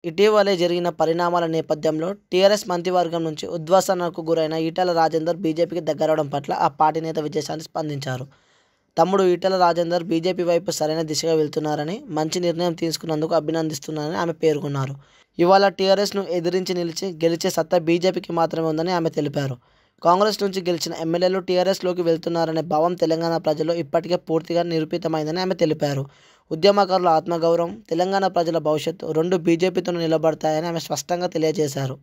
ఇటీవలే జరిగిన పరిణామాల నేపథ్యంలో టీఆర్ఎస్ మంత్రివర్గం నుంచి ఉద్వాసనకు గురైన ఈటెల రాజేందర్ బీజేపీకి దగ్గరవడం పట్ల ఆ పార్టీ నేత విజయశాంతి స్పందించారు తమ్ముడు ఈటెల రాజేందర్ బీజేపీ వైపు సరైన దిశగా వెళ్తున్నారని మంచి నిర్ణయం తీసుకున్నందుకు అభినందిస్తున్నానని ఆమె పేర్కొన్నారు ఇవాళ టీఆర్ఎస్ను ఎదిరించి నిలిచి గెలిచే సత్తా బీజేపీకి మాత్రమే ఉందని ఆమె తెలిపారు కాంగ్రెస్ నుంచి గెలిచిన ఎమ్మెల్యేలు టీఆర్ఎస్లోకి వెళ్తున్నారనే భావం తెలంగాణ ప్రజల్లో ఇప్పటికే పూర్తిగా నిరూపితమైందని ఆమె తెలిపారు ఉద్యమకారుల ఆత్మగౌరవం తెలంగాణ ప్రజల భవిష్యత్తు రెండు బీజేపీతో నిలబడతాయని ఆమె స్పష్టంగా తెలియజేశారు